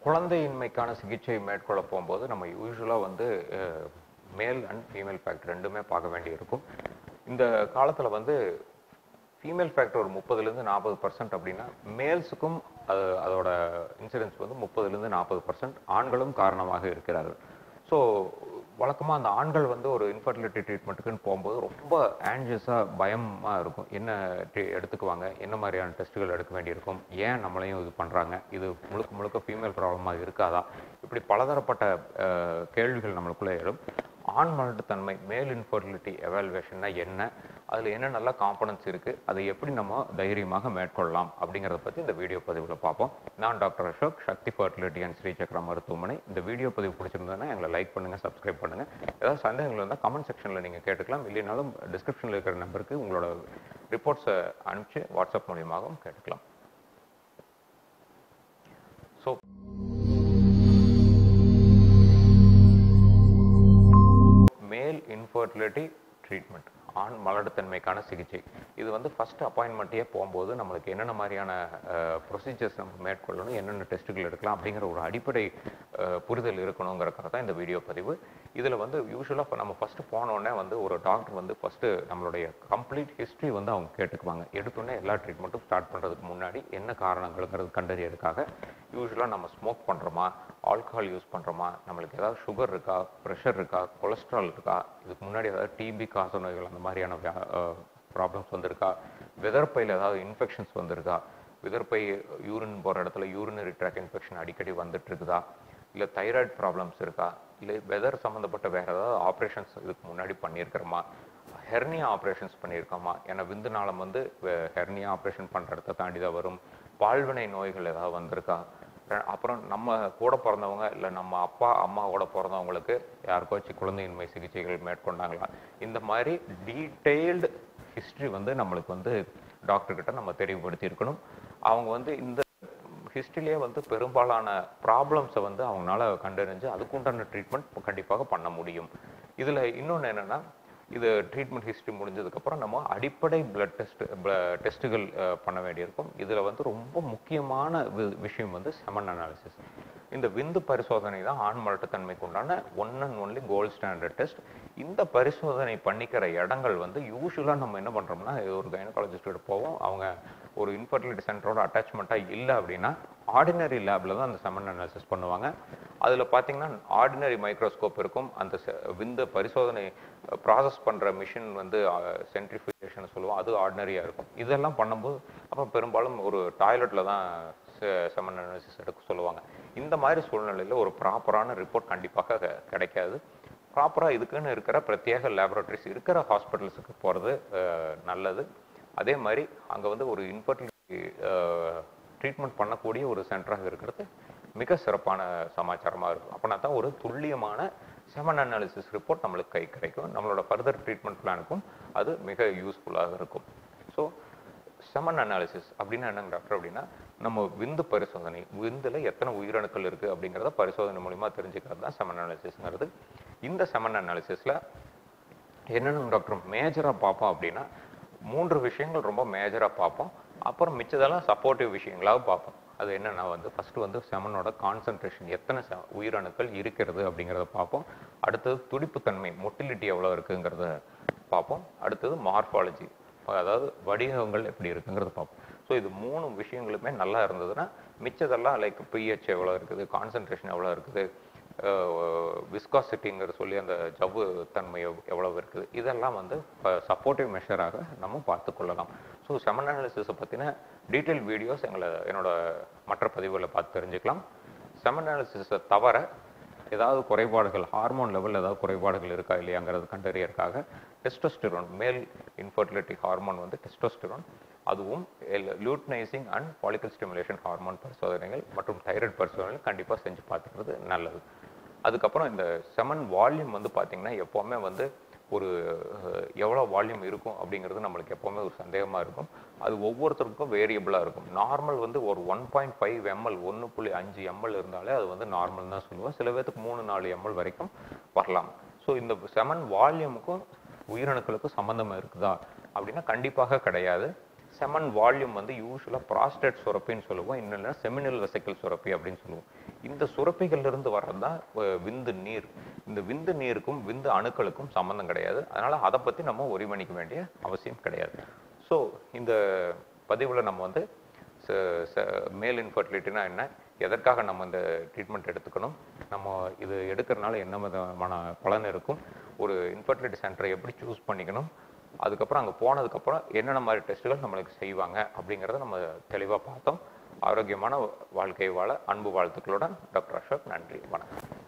குழந்தையின்மைக்கான சிகிச்சை மேற்கொள்ள போகும்போது நம்ம யூஸ்வலாக வந்து மேல் அண்ட் ஃபீமேல் ஃபேக்டர் ரெண்டுமே பார்க்க வேண்டியிருக்கும் இந்த காலத்தில் வந்து ஃபீமேல் ஃபேக்டர் ஒரு முப்பதுலேருந்து நாற்பது பர்சன்ட் அப்படின்னா மேல்ஸுக்கும் அது அதோட இன்சிடென்ஸ் வந்து முப்பதுலேருந்து நாற்பது பர்சன்ட் ஆண்களும் காரணமாக இருக்கிறார்கள் ஸோ வழக்கமாக அந்த ஆண்கள் வந்து ஒரு இன்ஃபர்டிலிட்டி ட்ரீட்மெண்ட்டுக்குன்னு போகும்போது ரொம்ப ஆன்ஜியஸாக பயமாக இருக்கும் என்ன ட்ரீ- எடுத்துக்குவாங்க என்ன மாதிரியான டெஸ்ட்டுகள் எடுக்க வேண்டியிருக்கும் ஏன் நம்மளையும் இது பண்ணுறாங்க இது முழுக்க முழுக்க ஃபீமேல் ப்ராப்ளமாக இருக்காதா இப்படி பலதரப்பட்ட அஹ், கேள்விகள் நம்மளுக்குள்ளே எழும் ஆண் மலட்டுத்தன்மை மேல் இன்ஃபர்டிலிட்டி எவாலுவேஷன்னா என்ன அதில் என்னென்னலாம் காம்பனன்ட்ஸ் இருக்குது அதை எப்படி நம்ம தைரியமாக மேற்கொள்ளலாம் அப்படிங்கிறத பற்றி இந்த வீடியோ பதிவில் பார்ப்போம் நான் doctor Ashok Sakthi fertility and Srichakra மருத்துவமனை இந்த வீடியோ பதிவு பிடிச்சிருந்ததுன்னா எங்களை லைக் பண்ணுங்கள் சப்ஸ்கிரைப் பண்ணுங்கள் ஏதாவது சந்தேகங்கள் இருந்தால் கமெண்ட் செக்ஷனில் நீங்கள் கேட்டுக்கலாம் இல்லைனாலும் டிஸ்கிரிப்ஷனில் இருக்கிற நம்பருக்கு உங்களோட ரிப்போர்ட்ஸை அனுப்பிச்சு வாட்ஸ்அப் மூலியமாகவும் கேட்டுக்கலாம் ஸோ மேல் இன்ஃபர்டிலிட்டி ட்ரீட்மெண்ட் ஆண் மலட்டுத்தன்மைக்கான சிகிச்சை இது வந்து ஃபர்ஸ்ட் அப்பாயின்மெண்ட்டே போகும்போது நம்மளுக்கு என்னென்ன மாதிரியான ப்ரொசீஜர்ஸ் நம்ம மேற்கொள்ளணும் என்னென்ன டெஸ்ட்டுகள் எடுக்கலாம் அப்படிங்கிற ஒரு அடிப்படை அஹ், புரிதல் இருக்கணுங்கிறக்காக தான் இந்த வீடியோ பதிவு இதில் வந்து யூஸ்வலாக நம்ம ஃபஸ்ட்டு போனோடனே வந்து ஒரு டாக்டர் வந்து ஃபஸ்ட்டு நம்மளுடைய கம்ப்ளீட் ஹிஸ்ட்ரி வந்து அவங்க கேட்டுக்குவாங்க எடுத்தோடனே எல்லா ட்ரீட்மெண்ட்டும் ஸ்டார்ட் பண்ணுறதுக்கு முன்னாடி என்ன காரணங்கள்ங்கிறது கண்டறியறதுக்காக யூஸ்வலாக நம்ம ஸ்மோக் பண்ணுறோமா ஆல்கஹால் யூஸ் பண்ணுறோமா நம்மளுக்கு ஏதாவது சுகர் இருக்கா ப்ரெஷர் இருக்கா கொலஸ்ட்ரால் இருக்கா இதுக்கு முன்னாடி ஏதாவது டிபி காச நோய்கள் அந்த மாதிரியான ப்ராப்ளம்ஸ் வந்திருக்கா விதர்ப்பையில் ஏதாவது இன்ஃபெக்ஷன்ஸ் வந்திருக்கா விதர்ப்பை யூரின் போகிற இடத்துல யூரினரி ட்ராக் இன்ஃபெக்ஷன் அடிக்கடி வந்துட்டு இருக்குதா இல்லை தைராய்டு ப்ராப்ளம்ஸ் இருக்கா இல்லை வெதர் சம்மந்தப்பட்ட வேறு ஏதாவது ஆப்ரேஷன்ஸ் இதுக்கு முன்னாடி பண்ணியிருக்கிறோமா ஹெர்னியா ஆப்ரேஷன்ஸ் பண்ணியிருக்கோமா ஏன்னா விந்து நாளம் வந்து ஹெர்னியா ஆப்ரேஷன் பண்ணுற இடத்த தாண்டி தான் வரும் பால்வினை நோய்கள் ஏதாவது வந்திருக்கா ர- அப்புறம் நம்ம கூட பிறந்தவங்க இல்லை நம்ம அப்பா அம்மாவோட பிறந்தவங்களுக்கு யாருக்காச்சும் குழந்தையின்மை சிகிச்சைகள் மேற்கொண்டாங்களா இந்த மாதிரி டீட்டெயில்டு ஹிஸ்ட்ரி வந்து நம்மளுக்கு வந்து டாக்டர் கிட்ட நம்ம தெளிவுபடுத்தி இருக்கணும் அவங்க வந்து இந்த ஹிஸ்ட்ரிலேயே வந்து பெரும்பாலான ப்ராப்ளம்ஸை வந்து அவங்களால கண்டறிஞ்சு அதுக்குண்டான ட்ரீட்மெண்ட் கண்டிப்பாக பண்ண முடியும் இதில் இன்னொன்று என்னென்னா இது ட்ரீட்மெண்ட் ஹிஸ்ட்ரி முடிஞ்சதுக்கப்புறம் நம்ம அடிப்படை பிளட் டெஸ்ட் டெஸ்ட்டுகள் பண்ண வேண்டியிருக்கும் இதில் வந்து ரொம்ப முக்கியமான வி- விஷயம் வந்து செமன் அனாலிசிஸ் இந்த விந்து பரிசோதனை தான் ஆண் மலட்டுத்தன்மைக்கு உண்டான one and only gold standard test இந்த பரிசோதனை பண்ணிக்கிற இடங்கள் வந்து யூஸ்வலாக நம்ம என்ன பண்ணுறோம்னா ஒரு கைனகாலஜிஸ்ட்டோட போவோம் அவங்க ஒரு இன்ஃபர்டிலிட்டி சென்டரோட அட்டாச்மெண்ட்டாக இல்லை அப்படின்னா ஆர்டினரி லேபில் தான் அந்த செமன் அனாலிசிஸ் பண்ணுவாங்க அதில் பார்த்தீங்கன்னா ஆர்டினரி மைக்ரோஸ்கோப் இருக்கும் அந்த செ- விந்த பரிசோதனை ப்ராசஸ் பண்ணுற மிஷின் வந்து சென்ட்ரிஃபிகேஷன் சொல்லுவோம் அது ஆர்டினரியாக இருக்கும் இதெல்லாம் பண்ணும்போது அப்புறம் பெரும்பாலும் ஒரு டாய்லெட்டில் தான் செமன் அனாலிசிஸ் எடுக்க சொல்லுவாங்க இந்த மாதிரி சூழ்நிலையில் ஒரு ப்ராப்பரான ரிப்போர்ட் கண்டிப்பாக கெ- கிடைக்காது ப்ராப்பராக இதுக்குன்னு இருக்கிற பிரத்யேக லேபரட்டரிஸ் இருக்கிற ஹாஸ்பிட்டல்ஸுக்கு போகிறது நல்லது அதே மாதிரி அங்கே வந்து ஒரு இன்ஃபர்டிலிட்டி ட்ரீட்மெண்ட் பண்ணக்கூடிய ஒரு சென்டராக இருக்கிறது மிக சிறப்பான சமாச்சாரமாக இருக்கும் அப்படின்னா தான் ஒரு துல்லியமான செமன் அனாலிசிஸ் ரிப்போர்ட் நம்மளுக்கு கை கிடைக்கும் நம்மளோட ஃபர்தர் ட்ரீட்மெண்ட் பிளானுக்கும் அது மிக யூஸ்ஃபுல்லாக இருக்கும் ஸோ செமன் அனாலிசிஸ் அப்படின்னா என்னங்க டாக்டர் அப்படின்னா நம்ம விந்து பரிசோதனை விந்துல எத்தனை உயிரணுக்கள் இருக்கு அப்படிங்கிறத பரிசோதனை மூலியமா தெரிஞ்சுக்கிறது தான் செமன் அனாலிசிஸ்ங்கிறது இந்த செமன் அனாலிசிஸ்ல என்னென்ன டாக்டர் மேஜரா பார்ப்போம் அப்படின்னா மூன்று விஷயங்கள் ரொம்ப மேஜரா பார்ப்போம் அப்புறம் மிச்சதெல்லாம் சப்போர்ட்டிவ் விஷயங்களாக பார்ப்போம் அது என்னன்னா வந்து ஃபர்ஸ்ட் வந்து செமனோட கான்சன்ட்ரேஷன் எத்தனை செ- உயிரணுக்கள் இருக்கிறது அப்படிங்கிறத பார்ப்போம் அடுத்தது துடிப்புத்தன்மை மொட்டிலிட்டி எவ்வளோ இருக்குங்கிறத பார்ப்போம் அடுத்தது மார்ஃபாலஜி அதாவது வடிவங்கள் எப்படி இருக்குங்கிறத பார்ப்போம் ஸோ இது மூணு விஷயங்களுமே நல்லா இருந்ததுன்னா மிச்சதெல்லாம் லைக் பிஹெச் எவ்வளோ இருக்குது கான்சன்ட்ரேஷன் எவ்வளோ இருக்குது விஸ்காசிட்டிங்கிற சொல்லி அந்த ஜவ்வு தன்மை எவ்- எவ்வளவு இருக்குது இதெல்லாம் வந்து சப்போர்ட்டிவ் மெஷராக நம்ம பார்த்து கொள்ளலாம் ஸோ செமன் அனாலிசிஸை பற்றின டீட்டெயில் வீடியோஸ் எங்களை என்னோட மற்ற பதிவுகளை பார்த்து தெரிஞ்சுக்கலாம் செமன் அனாலிசிஸை தவிர ஏதாவது குறைபாடுகள் ஹார்மோன் லெவல் ஏதாவது குறைபாடுகள் இருக்கா இல்லையாங்கிறது கண்டறியறதுக்காக டெஸ்டோஸ்டிரோன் மேல் இன்ஃபர்டிலிட்டி ஹார்மோன் வந்து டெஸ்டோஸ்டிரோன் அதுவும் luteinizing and follicle stimulation hormone பரிசோதனைகள் மற்றும் தைராய்டு பரிசோதனைகள் கண்டிப்பாக செஞ்சு பார்த்துக்கிறது நல்லது அதுக்கப்புறம் இந்த செமன் வால்யூம் வந்து பார்த்தீங்கன்னா எப்போவுமே வந்து ஒரு அஹ், எவ்வளோ வால்யூம் இருக்கும் அப்படிங்கிறது நம்மளுக்கு எப்போவுமே ஒரு சந்தேகமாக இருக்கும் அது ஒவ்வொருத்தருக்கும் வேரியபிளாக இருக்கும் நார்மல் வந்து ஒரு ஒன் பாயிண்ட் ஃபைவ் எம்எல் ஒன்று புள்ளி அஞ்சு எம்எல் இருந்தாலே அது வந்து நார்மல் தான் சொல்லுவோம் சில பேர்த்துக்கு மூணு நாலு எம்எல் வரைக்கும் வரலாம் ஸோ இந்த செமன் வால்யூமுக்கும் உயிரணுக்களுக்கும் சம்மந்தம் இருக்குதா அப்படின்னா கண்டிப்பாக கிடையாது செமன் வால்யூம் வந்து யூஸ்வலாக ப்ராஸ்டேட் சுரப்பின்னு சொல்லுவோம் இன்னொன்று செமினல் வெசிக்கல் சுரப்பி அப்படின்னு சொல்லுவோம் இந்த சுரப்பிகள்ல இருந்து வர்றது தான் அஹ், விந்து நீர் இந்த விந்து நீருக்கும் விந்து அணுக்களுக்கும் சம்மந்தம் கிடையாது அதனால அதை பற்றி நம்ம ஒரி பண்ணிக்க வேண்டிய அவசியம் கிடையாது ஸோ இந்த பதிவில் நம்ம வந்து மேல் இன்ஃபர்டிலிட்டினா என்ன எதற்காக நம்ம இந்த ட்ரீட்மெண்ட் எடுத்துக்கணும் நம்ம இது எடுக்கிறனால என்ன விதமான பலன் இருக்கும் ஒரு இன்ஃபர்டிலிட்டி சென்டரை எப்படி சூஸ் பண்ணிக்கணும் அதுக்கப்புறம் அங்கே போனதுக்கப்புறம் என்னென்ன மாதிரி டெஸ்ட்டுகள் நம்மளுக்கு செய்வாங்க அப்படிங்கிறத நம்ம தெளிவாக பார்த்தோம் ஆரோக்கியமான வாழ்க்கை வாழ அன்பு வாழ்த்துக்களுடன் டாக்டர் அசோக் நன்றி வணக்கம்